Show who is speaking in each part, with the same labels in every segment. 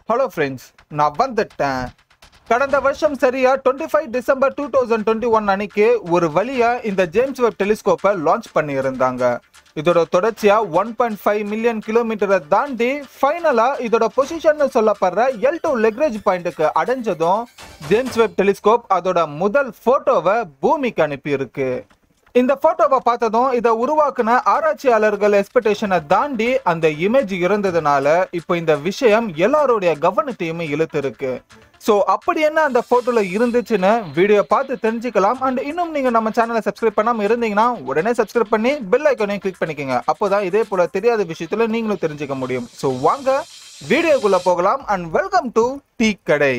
Speaker 1: hello friends நான் வந்துட்டேன் கடந்த வருஷம் சரியா twenty five December two thousand twenty one அன்னைக்கு ஒரு வழியா இந்த ஜேம்ஸ் வெப் டெலிஸ்கோப்பை லான்ச் பண்ணியிருந்தாங்க இதோட தொடர்ச்சியா ஒன் பாயிண்ட் ஃபைவ் மில்லியன் கிலோமீட்டரை தாண்டி ஃபைனலா இதோட பொசிஷன் சொல்லப்படுற எல் டூ லெக்ரேஜ் பாயிண்ட்டுக்கு அடைஞ்சதும் ஜேம்ஸ் வெப் டெலிஸ்கோப் அதோட முதல் போட்டோவை பூமிக்கு அனுப்பியிருக்கு இந்த போட்டோவை பார்த்ததும் இதை உருவாக்குன ஆராய்ச்சியாளர்கள் எக்ஸ்பெக்டேஷனை தாண்டி அந்த இமேஜ் இருந்ததுனால இப்போ இந்த விஷயம் எல்லாருடைய கவனத்தையுமே இழுத்துருக்கு ஸோ அப்படி என்ன அந்த போட்டோல இருந்துச்சுன்னு வீடியோ பார்த்து தெரிஞ்சுக்கலாம் அண்ட் இன்னும் நீங்க நம்ம சேனலை சப்ஸ்கிரைப் பண்ணாம இருந்தீங்கன்னா உடனே சப்ஸ்கிரைப் பண்ணி பெல் ஐக்கனையும் கிளிக் பண்ணிக்கோங்க அப்போதான் இதே போல தெரியாத விஷயத்துல நீங்களும் தெரிஞ்சுக்க முடியும் ஸோ வாங்க வீடியோக்குள்ள போகலாம் and welcome to tea kadai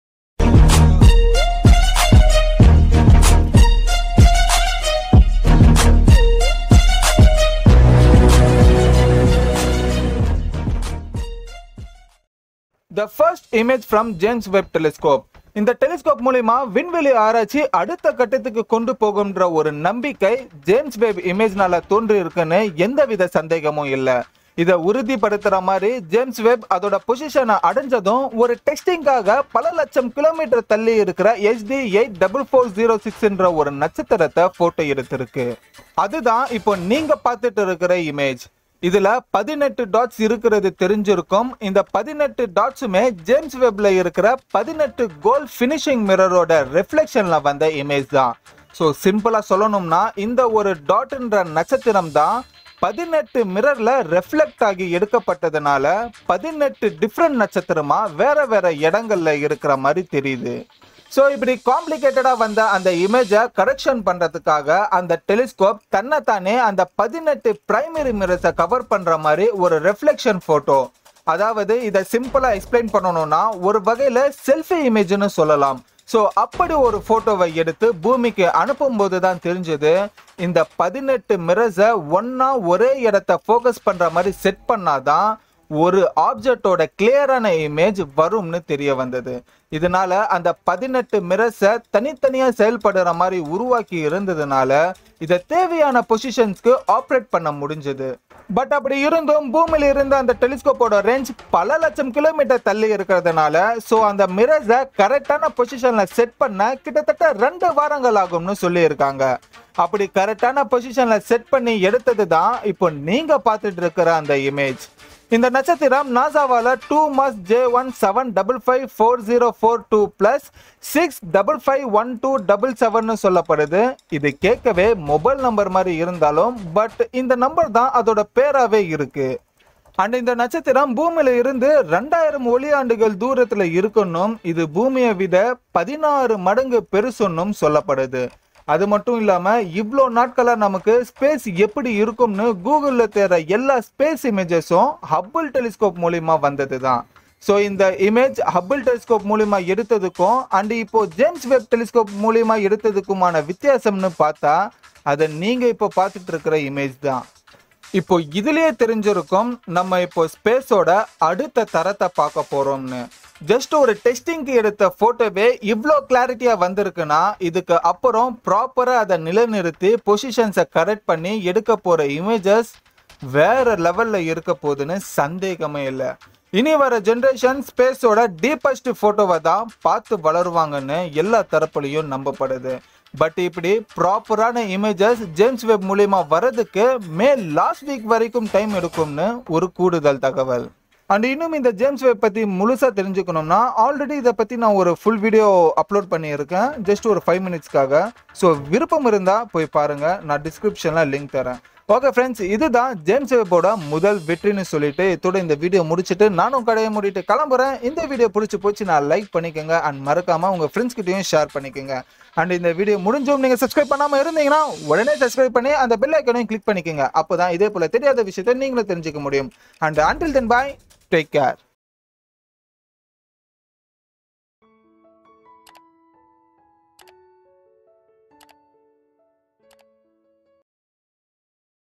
Speaker 1: the first image from James Webb telescope இந்த டெலிஸ்கோப் மூலியமா விண்வெளி ஆராய்ச்சி அடுத்த கட்டத்துக்கு கொண்டு போகும்ன்ற ஒரு நம்பிக்கை ஜேம்ஸ் வெப் இமேஜ்னால தோன்றி இருக்குன்னு எந்தவித சந்தேகமும் இல்லை இதை உறுதிப்படுத்துற மாதிரி ஜேம்ஸ் வெப் அதோட பொசிஷனை அடைஞ்சதும் ஒரு டெஸ்டிங்காக பல லட்சம் கிலோமீட்டர் தள்ளி இருக்கிற HD eight double four zero சிக்ஸ்ன்ற ஒரு நட்சத்திரத்தை போட்டோ எடுத்திருக்கு அதுதான் இப்போ நீங்க பார்த்துட்டு இருக்கிற இமேஜ் இதுல பதினெட்டு டாட்ஸ் இருக்கிறது தெரிஞ்சிருக்கும் இந்த பதினெட்டு டாட்ஸுமே ஜேம்ஸ் வெப்ல இருக்கிற பதினெட்டு கோல் ஃபினிஷிங் மிரரோட ரிஃப்ளெக்ஷன்ல வந்த இமேஜ் தான் ஸோ சிம்பிளா சொல்லணும்னா இந்த ஒரு டாட்ன்ற நட்சத்திரம் தான் பதினெட்டு மிரர்ல ரெஃப்ளெக்ட் ஆகி எடுக்கப்பட்டதுனால பதினெட்டு டிஃப்ரெண்ட் நட்சத்திரமா வேற வேற இடங்கள்ல இருக்கிற மாதிரி தெரியுது ஸோ இப்படி காம்ப்ளிகேட்டடா வந்த அந்த இமேஜை கரெக்ஷன் பண்றதுக்காக அந்த டெலிஸ்கோப் தன்னைத்தானே அந்த பதினெட்டு பிரைமரி மிரர்ஸை கவர் பண்ற மாதிரி ஒரு ரெஃப்ளெக்ஷன் போட்டோ அதாவது இதை சிம்பிளா எக்ஸ்பிளைன் பண்ணணும்னா ஒரு வகையில செல்ஃபி இமேஜ்னு சொல்லலாம் ஸோ அப்படி ஒரு போட்டோவை எடுத்து பூமிக்கு அனுப்பும்போது தான் தெரிஞ்சது இந்த பதினெட்டு மிரர்ஸை ஒன்னா ஒரே இடத்த ஃபோக்கஸ் பண்ற மாதிரி செட் பண்ணாதான் ஒரு ஆப்ஜெக்டோட கிளியரான இமேஜ் வரும்னு தெரிய வந்தது இதனால அந்த பதினெட்டு மிரர்ஸை தனித்தனியா செயல்படுற மாதிரி உருவாக்கி இருந்ததுனால இதை தேவையான பொசிஷன்ஸ்க்கு ஆப்ரேட் பண்ண முடிஞ்சது பட் அப்படி இருந்தும் பூமியில இருந்த அந்த டெலிஸ்கோப்போட ரேஞ்ச் பல லட்சம் கிலோமீட்டர் தள்ளி இருக்கிறதுனால ஸோ அந்த மிரர்ஸை கரெக்டான பொசிஷன்ல செட் பண்ண கிட்டத்தட்ட ரெண்டு வாரங்கள் ஆகும்னு சொல்லியிருக்காங்க அப்படி கரெக்டான பொசிஷன்ல செட் பண்ணி எடுத்தது தான் இப்போ நீங்க பார்த்துட்டு இருக்கிற அந்த இமேஜ் இந்த நட்சத்திரம் நாசாவால two mass J one seven double five four zero four two plus six double five one two double seven சொல்லப்படுது இது கேட்கவே மொபைல் நம்பர் மாதிரி இருந்தாலும் பட் இந்த நம்பர் தான் அதோட பேராவே இருக்கு அண்ட் இந்த நட்சத்திரம் பூமியில இருந்து ரெண்டாயிரம் ஒளியாண்டுகள் தூரத்துல இருக்கணும் இது பூமியை விட பதினாறு மடங்கு பெருசுன்னும் சொல்லப்படுது அது மட்டும் இல்லாம இவ்வளோ நாட்களா நமக்கு ஸ்பேஸ் எப்படி இருக்கும்னு கூகுள்ல தேடுற எல்லா ஸ்பேஸ் இமேஜஸும் ஹப்பிள் டெலிஸ்கோப் மூலியமா வந்தது தான் ஸோ இந்த இமேஜ் ஹப்பிள் டெலிஸ்கோப் மூலியமா எடுத்ததுக்கும் அண்ட் இப்போ ஜேம்ஸ் வெப் டெலிஸ்கோப் மூலியமா எடுத்ததுக்குமான வித்தியாசம்னு பார்த்தா அதை நீங்க இப்போ பார்த்துட்டு இருக்கிற இமேஜ் தான் இப்போ இதுலயே தெரிஞ்சிருக்கும் நம்ம இப்போ ஸ்பேஸோட அடுத்த தரத்தை பார்க்க போறோம்னு ஜஸ்ட் ஒரு டெஸ்டிங்க்கு எடுத்த போட்டோவே இவ்வளோ கிளாரிட்டியா வந்திருக்குன்னா இதுக்கு அப்புறம் ப்ராப்பரா அதை நிலைநிறுத்தி பொசிஷன்ஸை கரெக்ட் பண்ணி எடுக்க போற இமேஜஸ் வேற லெவல்ல இருக்க போகுதுன்னு சந்தேகமே இல்லை இனி வர ஜென்ரேஷன் ஸ்பேஸோட டீப்பஸ்ட் போட்டோவை தான் பார்த்து வளருவாங்கன்னு எல்லா தரப்புலையும் நம்பப்படுது பட் இப்படி ப்ராப்பரான இமேஜஸ் ஜேம்ஸ் வெப் மூலியமா வர்றதுக்கு மே லாஸ்ட் வீக் வரைக்கும் டைம் எடுக்கும்னு ஒரு கூடுதல் தகவல் அண்ட் இன்னும் இந்த ஜேம்ஸ் வெப் பற்றி முழுசாக தெரிஞ்சுக்கணும்னா ஆல்ரெடி இதை பற்றி நான் ஒரு ஃபுல் வீடியோ அப்லோட் பண்ணியிருக்கேன் ஜஸ்ட் ஒரு ஃபைவ் மினிட்ஸ்க்காக ஸோ விருப்பம் இருந்தால் போய் பாருங்கள் நான் டிஸ்கிரிப்ஷனில் லிங்க் தரேன் ஓகே ஃப்ரெண்ட்ஸ் இதுதான் ஜேம்ஸ் வெப்போட முதல் வெற்றின்னு சொல்லிட்டு இதோட இந்த வீடியோ முடிச்சுட்டு நானும் கடையை மூடிட்டு கிளம்புறேன் இந்த வீடியோ பிடிச்சி போச்சு நான் லைக் பண்ணிக்கோங்க அண்ட் மறக்காம உங்க ஃப்ரெண்ட்ஸ் கிட்டயும் ஷேர் பண்ணிக்கோங்க அண்ட் இந்த வீடியோ முடிஞ்சும் நீங்க சப்ஸ்கிரைப் பண்ணாம இருந்தீங்கன்னா உடனே சப்ஸ்கிரைப் பண்ணி அந்த பெல் ஐக்கனையும் கிளிக் பண்ணிக்கோங்க அப்போதான் இதே போல தெரியாத விஷயத்தை நீங்களும் தெரிஞ்சுக்க முடியும் and until then bye take care